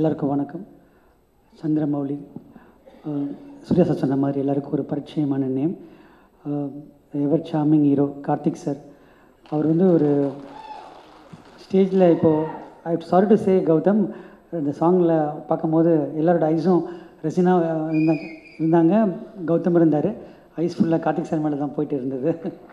எல்லாருக்கும் வணக்கம் சந்திரமௌலி அஹ், சூர்யா சார் சொன்ன மாதிரி எல்லாருக்கும் ஒரு பரிச்சயமான name ever charming hero Karthik sir அவர் வந்து ஒரு ஸ்டேஜில் இப்போது I sorry to say Gautham இந்த சாங்கில் பார்க்கும்போது எல்லாரோட ஐஸும் ரெசினா இருந்தாங்க இருந்தாங்க கௌதம் இருந்தார் ஐஸ் ஃபுல்லாக கார்த்திக் சார் மேலே தான் போயிட்டு இருந்தது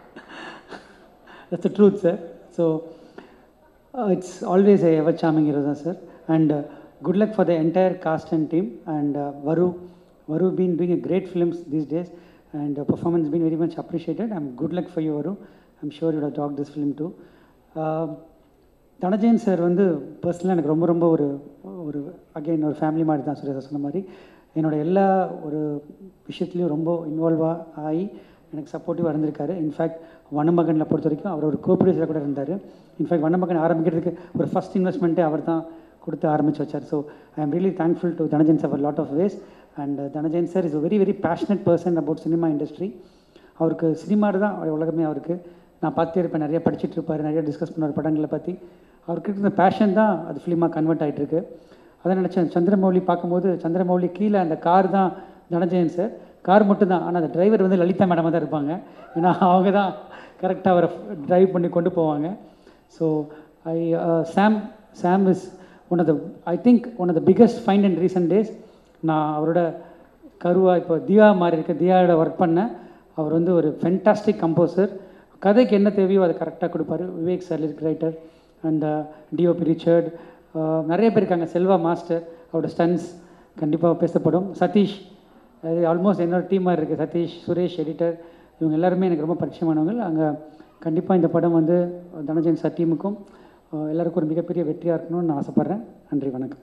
that's truth sir so it's always a ever charming hero தான் sir and good luck for the entire cast and team and were were been doing a great films these days and uh, performance been very much appreciated i'm good luck for you varu i'm sure you have talked this film too uh, Dhananjayan sir வந்து பர்சனலாக எனக்கு ரொம்ப ரொம்ப ஒரு ஒரு again ஒரு family மாதிரி தான் சூர்யா சார் சொன்ன மாதிரி என்னோட எல்லா ஒரு விஷயத்துலையும் ரொம்ப இன்வால்வாக ஆகி எனக்கு சப்போர்ட்டிவாக இருந்திருக்காரு இன்ஃபேக்ட் வனமகனில் பொறுத்த வரைக்கும் அவர் ஒரு கோஆப்ரேட்டிவ் கூட இருந்தார் இன்ஃபேக்ட் வனமகன் ஆரம்பிக்கிறதுக்கு ஒரு ஃபஸ்ட் இன்வெஸ்ட்மெண்ட்டே அவர் தான் கொடுத்து ஆரம்பிச்சு வச்சார் so I am really thankful to Dhananjayan sir lot of ways and Dhananjayan sir is a very very passionate person about cinema industry அவருக்கு சினிமாவில் தான் உலகமே அவருக்கு நான் பார்த்தே இருப்பேன் நிறைய படிச்சுட்டு இருப்பார் நிறைய டிஸ்கஸ் பண்ணுவார் படங்களை பற்றி அவருக்கு இருந்த பேஷன் தான் அது ஃபிலிமாக கன்வெர்ட் ஆகிட்டு இருக்கு அதை நினச்சேன் சந்திரமௌலி பார்க்கும்போது சந்திரமௌலி கீழே அந்த கார் தான் தனஜயன் சார் கார் மட்டும் தான் ஆனால் அந்த டிரைவர் வந்து லலிதா மேடமாக தான் இருப்பாங்க ஏன்னா அவங்க தான் கரெக்டாக அவரை டிரைவ் பண்ணி கொண்டு போவாங்க so I Sam Sam is one of the I think one of the biggest find and recent days நான் அவரோட கருவா இப்போ தியா மாதிரி இருக்க தியாவோட ஒர்க் பண்ணேன் அவர் வந்து ஒரு ஃபென்டாஸ்டிக் கம்போசர் கதைக்கு என்ன தேவையோ அதை கரெக்டாக கொடுப்பாரு Vivek sir lyric writer and DOP Richard நிறைய பேர் இருக்காங்க செல்வா மாஸ்டர் அவரோட ஸ்டன்ஸ் கண்டிப்பாக பேசப்படும் சதீஷ் அது ஆல்மோஸ்ட் என்னோட டீமாக இருக்குது சதீஷ் சுரேஷ் எடிட்டர் இவங்க எல்லாருமே எனக்கு ரொம்ப பரிச்சயமானவங்க அங்கே கண்டிப்பாக இந்த படம் வந்து தனஜன் சார் டீமுக்கும் அஹ், எல்லாருக்கும் ஒரு மிகப்பெரிய வெற்றியாக இருக்கணும்னு நான் ஆசைப்பட்றேன் நன்றி வணக்கம்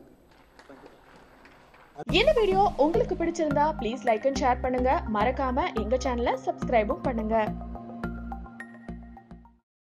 இந்த வீடியோ உங்களுக்கு பிடிச்சிருந்தா ப்ளீஸ் லைக் அண்ட் ஷேர் பண்ணுங்க மறக்காம எங்க சேனலை சப்ஸ்கிரைபும் பண்ணுங்க